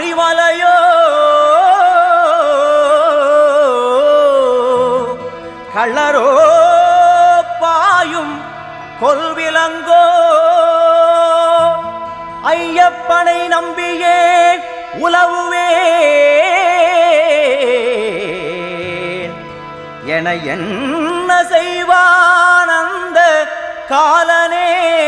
கரிமலையோ கள்ளரோ பாயும் கொல்விலங்கோ ஐயப்பனை நம்பியே உலவுவேன் என என்ன செய்வான் அந்த காலனே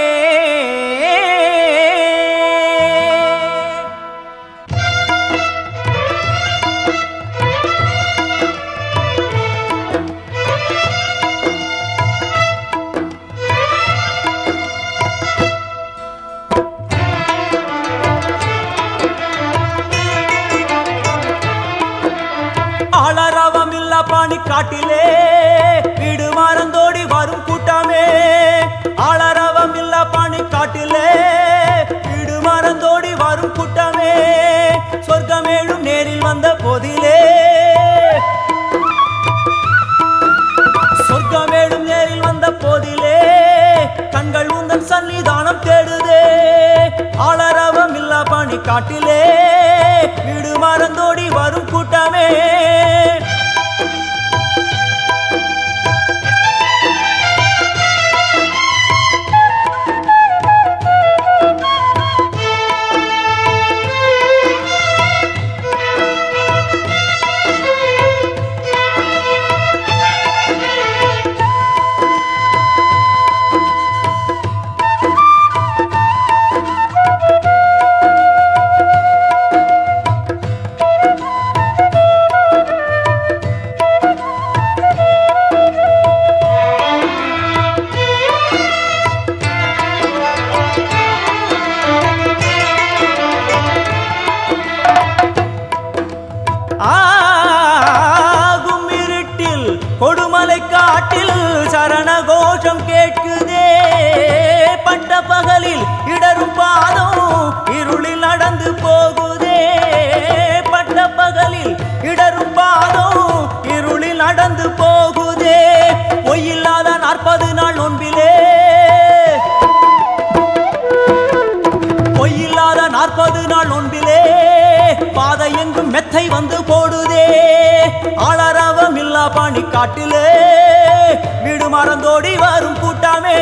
ஆளரவம் இல்ல பாணி காட்டிலே வீடு மறந்தோடி வரும் கூட்டமே ஆளரவம் இல்ல பாணி காட்டிலே வீடு மறந்தோடி வரும் கூட்டமே சொர்க்கமேழும் நேரில் வந்த போதிலே சொர்க்கமேடும் நேரில் வந்த போதிலே கண்கள் உந்தன் சன்னிதானம் தேடுதே ஆளரவம் இல்ல பணி காட்டிலே வீடு மறந்தோடி வரும் கூட்டமே ஆகும் இருட்டில் கொடுமலை காட்டில் சரண கோஷம் கேட்குதே பட்ட பகலில் இடரும் பாதம் இருளில் நடந்து போகுதே பட்ட பகலில் இடரும் பாதம் இருளில் நடந்து போகுதே பொய்யில்லாத நாற்பது நாள் நோன்பிலே பொய்யில்லாத நாற்பது நாள் நோன்பிலே பாதை எங்கும் மெத்தை வந்து போடுதே ஆளரவம் இல்லா பாணி காட்டிலே வீடு மறந்தோடி வரும் கூட்டமே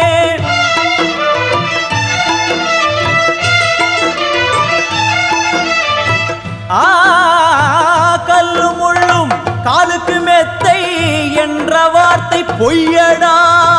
ஆ கல்லும் முள்ளும் காலுக்கு மெத்தை என்ற வார்த்தை பொய்யடா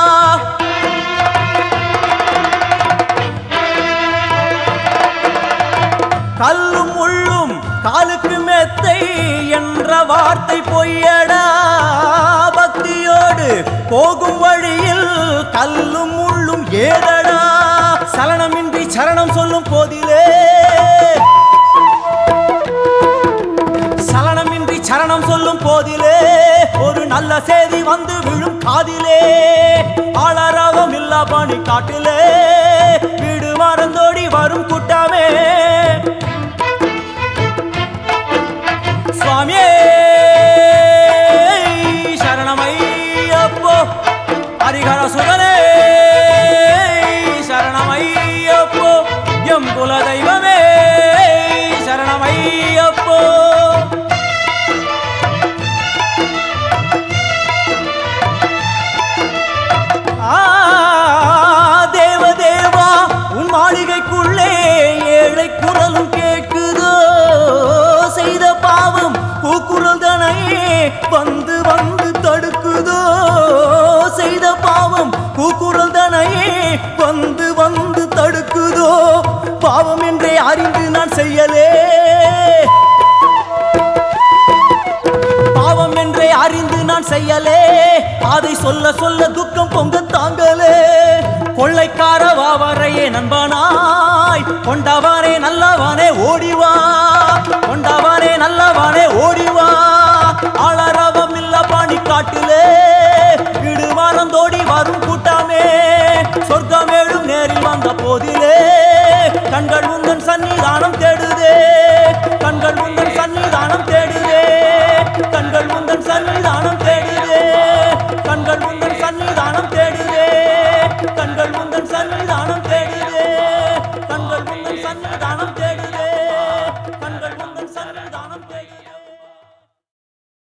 கல்லும் முள்ளும் காலுக்கு மெத்தை என்ற வார்த்தை பொய்யடா பக்தியோடு போகும் வழியில் கல்லும் முள்ளும் ஏதடா சலனமின்றி சரணம் சொல்லும் போதிலே சலனமின்றி சரணம் சொல்லும் போதிலே ஒரு நல்ல செய்தி வந்து விழும் காதிலே ஆளரவம் இல்லா பாணி காட்டிலே வீடு மறந்தோடி வரும் கூட்டமே சுவாமியே சரணமையப்போ ஹரிஹர சுதனே சரணமையப்போ எம் குல தெய்வமே சரணமையப்போ ஆ, தேவதேவா உன் மாளிகைக்குள்ளே ஏழை குரலும் கேட்குதோ செய்த பாவம் கூக்குரல் தனையே வந்து வந்து தடுக்குதோ செய்த பாவம் கூக்குரல் தனையே வந்து வந்து தடுக்குதோ பாவம் என்றே அறிந்து நான் செய்யலே பாவம் என்றே அறிந்து நான் செய்யலே அதை சொல்ல சொல்ல துக்கம் பொங்க தாங்கலே கொள்ளைக்கார வாவரையே நண்பனாய் கொண்டவானே நல்லவானே ஓடிவா கொண்டவானே நல்லவானே ஓடிவா ஆளரவம் இல்ல பாணி காட்டிலே வீடு மறந்தோடி வரும் கூட்டமே சொர்க்கமேடும் நேரில் வந்த போதிலே கண்கள் உந்தன் சன்னிதானம் தேடு